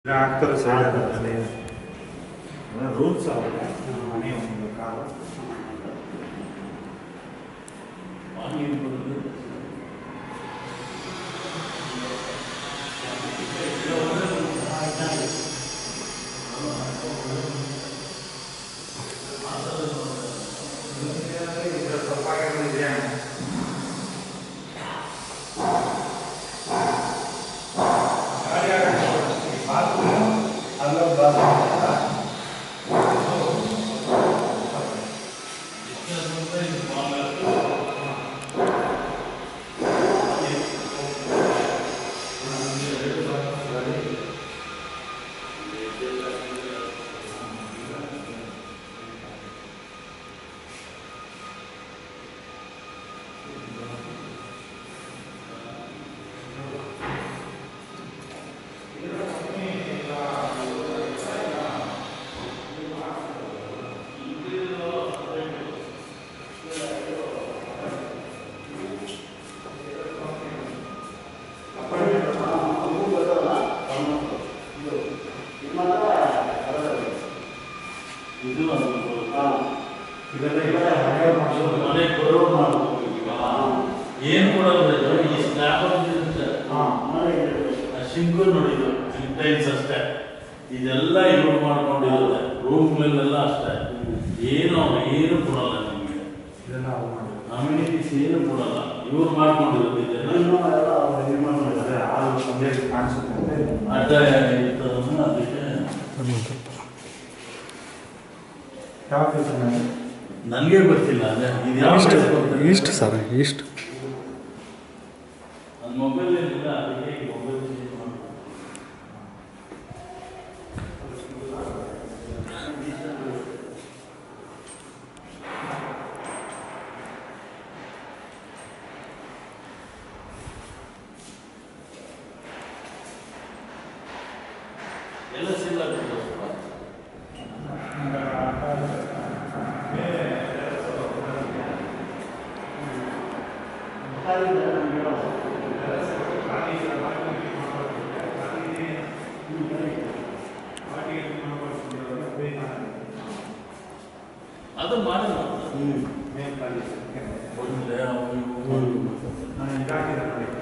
ಆಗ್ತಾರೆ sir rules ಮನೆ ಒಂದು ಕಾರು ಇದು ಅದು ಇದೆಲ್ಲ ಇವಾಗ ಹಳೆ ಮಾಡ್ಸೋದು. ಮನೆ ಕೊಡೋ ಮಾಡ್ಬೇಕು ಏನು ಕೊಡಲ್ಲ ಇದು ಈ ಸ್ಲ್ಯಾಬ್ ಇರುತ್ತೆ ಹಾ. ಆ ಶಿಂಕು ನೋಡಿದ್ದು ಟೈಲ್ಸ್ ಅಷ್ಟೇ ಇದೆಲ್ಲ ಇವ್ರು ಮಾಡ್ಕೊಂಡಿರೋದೆ ರೂಮ್ಗಳೆಲ್ಲ ಅಷ್ಟೇ ಏನು ಏನು ಕೊಡಲ್ಲ ನಿಮಗೆ ಇದೆಲ್ಲ ಅವ್ರು ಮಾಡಿದ್ರು. ಅಮ್ಯುನಿಟೀಸ್ ಏನು ಕೊಡಲ್ಲ ಇವ್ರು ಮಾಡ್ಕೊಂಡಿರೋದು ಇದೆಲ್ಲ ಅದೇ ಆಳು ಒಂದೇ ಕಾಣಿಸುತ್ತೆ ಅಂತ ಅಡ್ಡ ಇರ್ತದನ್ನ ಅದಕ್ಕೆ ಯಾವ ಕೆಲಸ ಮಾಡಿ ನನಗೆ ಗೊತ್ತಿಲ್ಲ ಅದೇ ಇದು ಯಾವ ಈಸ್ಟ್ place ಗೊತ್ತಿಲ್ಲ. ಈಸ್ಟ್ ಸರ್ ಈಸ್ಟ್ ನನ್ನ ಮೊಬೈಲ್ ಏನಿಲ್ಲ ಅದಕ್ಕೆ ಮೊಬೈಲ್ ಚೇಂಜ್ ಮಾಡಿ ಎಲ್ಲ ಸಿಲ್ಲ ಅದು ಮಾಡಿ ಮೇಲ್ ಖಾಲಿ ಇದೆ. ಬಂದ್ರೆ ಅವ್ರು ಇವ್ರು ನಾನು ಇದಾಕಿದೆ ನೋಡಿ